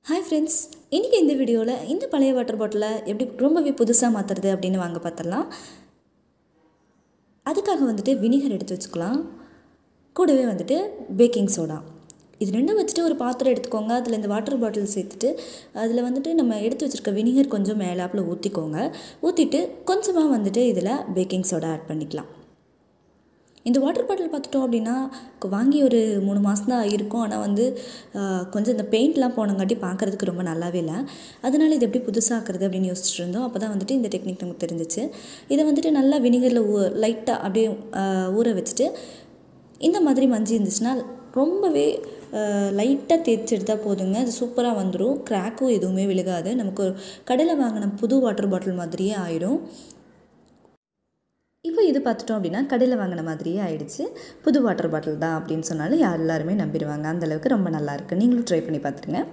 hi friends இன்றைக்கி இந்த வீடியோவில் இந்த பழைய வாட்டர் பாட்டிலை எப்படி ரொம்பவே புதுசாக மாற்றுறது அப்படின்னு வாங்க பார்த்துடலாம் அதுக்காக வந்துட்டு வினிகர் எடுத்து வச்சுக்கலாம் கூடவே வந்துட்டு பேக்கிங் சோடா இது ரெண்டும் வச்சுட்டு ஒரு பாத்திரம் எடுத்துக்கோங்க அதில் இந்த வாட்டர் பாட்டில் சேர்த்துட்டு அதில் வந்துட்டு நம்ம எடுத்து வச்சுருக்க வினிகர் கொஞ்சம் மேலாப்பில் ஊற்றிக்கோங்க ஊற்றிட்டு கொஞ்சமாக வந்துட்டு இதில் பேக்கிங் சோடா ஆட் பண்ணிக்கலாம் இந்த வாட்டர் பாட்டில் பார்த்துட்டோம் அப்படின்னா க- வாங்கி ஒரு மூணு மாதம் தான் இருக்கும் ஆனால் வந்து ஆஹ், கொஞ்சம் இந்த பெயிண்ட்லாம் போனங்காட்டி பார்க்குறதுக்கு ரொம்ப நல்லாவே இல்லை அதனால இது எப்படி புதுசாக்குறது அப்படின்னு யோசிச்சுட்டு இருந்தோம் அப்போ தான் வந்துட்டு இந்த டெக்னிக் நமக்கு தெரிஞ்சிச்சு இதை வந்துட்டு நல்லா வினிகரில் ஊ லைட்டாக அப்படியே ஆஹ், ஊற வச்சுட்டு இந்த மாதிரி மஞ்சி இருந்துச்சுன்னா ரொம்பவே லைட்டாக தேய்ச்சி எடுத்தால் போதுங்க அது சூப்பராக வந்துடும் கிராக்கும் எதுவுமே விழுகாது நமக்கு ஒரு கடையில் வாங்கின புது வாட்டர் பாட்டில் மாதிரியே ஆயிடும் இப்போ இது பார்த்துட்டோம் அப்படின்னா கடையில் வாங்கின மாதிரியே ஆயிடுச்சு புது வாட்டர் பாட்டில் தான் அப்படின்னு சொன்னாலும் யார் எல்லாருமே நம்பிடுவாங்க அந்தளவுக்கு ரொம்ப நல்லா இருக்கு நீங்களும் ட்ரை பண்ணி பார்த்துருங்க